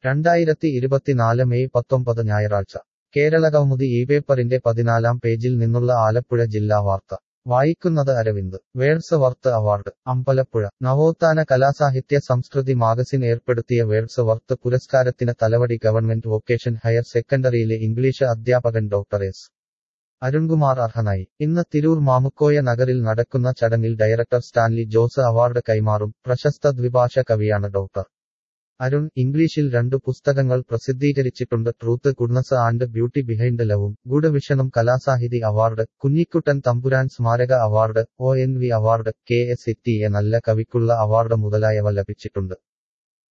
രണ്ടായിരത്തി ഇരുപത്തിനാല് മെയ് പത്തൊമ്പത് ഞായറാഴ്ച കേരളകൗമുദി ഈ പേപ്പറിന്റെ പതിനാലാം പേജിൽ നിന്നുള്ള ആലപ്പുഴ ജില്ലാ വാർത്ത വായിക്കുന്നത് Aravind Wordsworth award Ambalappuzha നവോത്ഥാന കലാസാഹിത്യ സംസ്കൃതി മാഗസിൻ ഏർപ്പെടുത്തിയ വേഴ്സ് വർത്ത് പുരസ്കാരത്തിന് തലവടി ഗവൺമെന്റ് വൊക്കേഷൻ ഹയർ സെക്കൻഡറിയിലെ ഇംഗ്ലീഷ് അധ്യാപകൻ ഡോക്ടർ എസ് അരുൺകുമാർ അർഹനായി ഇന്ന് തിരൂർ മാമുക്കോയ നഗറിൽ നടക്കുന്ന ചടങ്ങിൽ ഡയറക്ടർ സ്റ്റാൻലി ജോസ് അവാർഡ് കൈമാറും പ്രശസ്ത ദ്വിഭാഷ കവിയാണ് ഡോക്ടർ അരുൺ ഇംഗ്ലീഷിൽ രണ്ടു പുസ്തകങ്ങൾ പ്രസിദ്ധീകരിച്ചിട്ടുണ്ട് truth goodness and beauty behind ലവും ഗൂഢവിഷനും കലാസാഹിതി അവാർഡ് കുഞ്ഞിക്കുട്ടൻ തമ്പുരാൻ സ്മാരക award O N V award K S A നല്ല കവിക്കുള്ള അവാർഡ് മുതലായവ ലഭിച്ചിട്ടുണ്ട്